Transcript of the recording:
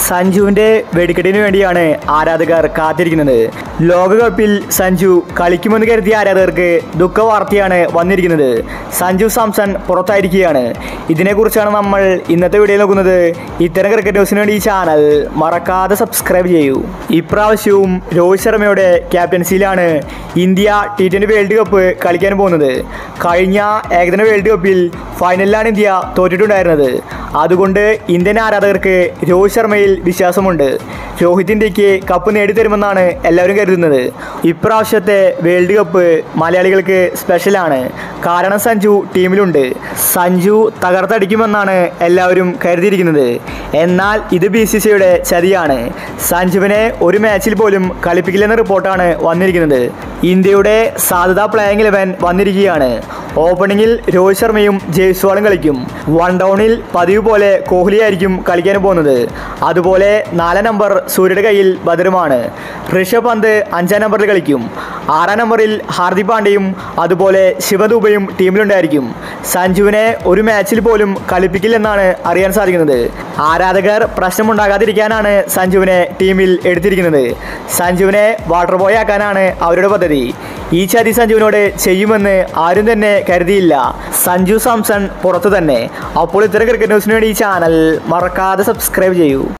സഞ്ജുവിന്റെ വെടിക്കെട്ടിന് വേണ്ടിയാണ് ആരാധകർ കാത്തിരിക്കുന്നത് ലോകകപ്പിൽ സഞ്ജു കളിക്കുമെന്ന് കരുതിയ ആരാധകർക്ക് ദുഃഖവാർത്തയാണ് വന്നിരിക്കുന്നത് സഞ്ജു സാംസൺ പുറത്തായിരിക്കുകയാണ് ഇതിനെക്കുറിച്ചാണ് നമ്മൾ ഇന്നത്തെ വീഡിയോ നോക്കുന്നത് ഇത്തരം ക്രിക്കറ്റ് ന്യൂസിന് വേണ്ടി ഈ ചാനൽ മറക്കാതെ സബ്സ്ക്രൈബ് ചെയ്യൂ ഇപ്രാവശ്യവും രോഹിത് ശർമ്മയുടെ ക്യാപ്റ്റൻസിയിലാണ് India T twenty world cup കളിക്കാൻ പോകുന്നത് കഴിഞ്ഞ ഏകദിന വേൾഡ് കപ്പിൽ ഫൈനലിലാണ് ഇന്ത്യ തോറ്റിട്ടുണ്ടായിരുന്നത് അതുകൊണ്ട് ഇന്ത്യൻ ആരാധകർക്ക് രോഹിത് ശർമ്മയിൽ വിശ്വാസമുണ്ട് രോഹിത് ഇന്ത്യക്ക് കപ്പ് നേടിത്തരുമെന്നാണ് എല്ലാവരും കരുതുന്നത് ഇപ്രാവശ്യത്തെ വേൾഡ് കപ്പ് മലയാളികൾക്ക് സ്പെഷ്യലാണ് കാരണം സഞ്ജു ടീമിലുണ്ട് സഞ്ജു തകർത്തടിക്കുമെന്നാണ് എല്ലാവരും കരുതിയിരിക്കുന്നത് എന്നാൽ ഇത് ബി സി സിയുടെ ചതിയാണ് സഞ്ജുവിനെ ഒരു മാച്ചിൽ പോലും കളിപ്പിക്കില്ലെന്ന റിപ്പോർട്ടാണ് വന്നിരിക്കുന്നത് ഇന്ത്യയുടെ സാധ്യതാ പ്ലേയിങ് ഇലവൻ വന്നിരിക്കുകയാണ് ഓപ്പണിങ്ങിൽ രോഹിത് ശർമ്മയും ജയ്സ്വാളും കളിക്കും വൺ ഡൗണിൽ പതിവ് പോലെ കോഹ്ലിയായിരിക്കും കളിക്കാൻ പോകുന്നത് അതുപോലെ നാലാം നമ്പർ സൂര്യയുടെ കയ്യിൽ ബദറുമാണ് ഋഷഭ് പന്ത് അഞ്ചാം നമ്പറിൽ കളിക്കും ആറാം നമ്പറിൽ ഹാർദിക് പാണ്ഡ്യയും അതുപോലെ ശിവദൂബയും ടീമിലുണ്ടായിരിക്കും സഞ്ജുവിനെ ഒരു മാച്ചിൽ പോലും കളിപ്പിക്കില്ലെന്നാണ് അറിയാൻ സാധിക്കുന്നത് ആരാധകർ പ്രശ്നമുണ്ടാകാതിരിക്കാനാണ് സഞ്ജുവിനെ ടീമിൽ എടുത്തിരിക്കുന്നത് സഞ്ജുവിനെ വാട്ടർ ബോയ് ആക്കാനാണ് അവരുടെ പദ്ധതി ഈ ചതി സഞ്ജുവിനോട് ചെയ്യുമെന്ന് ആരും തന്നെ കരുതിയില്ല സഞ്ജു സാംസൺ പുറത്തു തന്നെ അപ്പോൾ ഇത്തരം ക്രിക്കറ്റ് ന്യൂസിന് വേണ്ടി ഈ ചാനൽ മറക്കാതെ സബ്സ്ക്രൈബ് ചെയ്യൂ